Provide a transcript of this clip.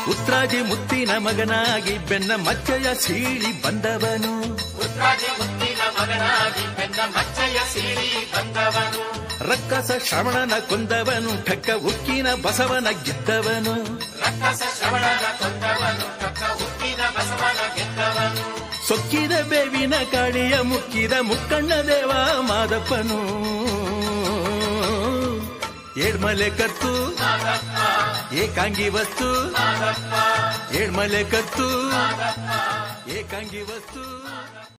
ಉತ್ರಾಜಿ ಮುತ್ತಿನ ಮಗನಾಗಿ ಬೆನ್ನ ಮಚ್ಚಯ ಸೀಳಿ ಬಂದವನು ಉತ್ರಾಜಿ ಮುತ್ತಿನ ಮಗನಾಗಿ ಬೆನ್ನ ಮಚ್ಚಯ ಸೀಳಿ ಬಂದವನು ರಕ್ಕಸ ಶ್ರವಣನ ಕೊಂದವನು ಠಕ್ಕ ಉಕ್ಕಿನ ಬಸವನ ಗೆದ್ದವನು ರಕ್ಕಸ ಶ್ರವಣನ ಕೊಂದವನು ಕಕ್ಕ ಉಕ್ಕಿನ ಬಸವನ ಗೆದ್ದವನು ಸೊಕ್ಕಿದ ಬೇವಿನ ಕಾಳಿಯ ಮುಕ್ಕಿದ ಮುಕ್ಕಣ್ಣ ದೇವ ಮಾದಪ್ಪನು ಏಳ್ಮಲೆ ಕತ್ತು ಏಕಾಂಗಿ ವಸ್ತು ಏಳ್ಮಲೆ ಕತ್ತು ಏಕಾಂಗಿ ವಸ್ತು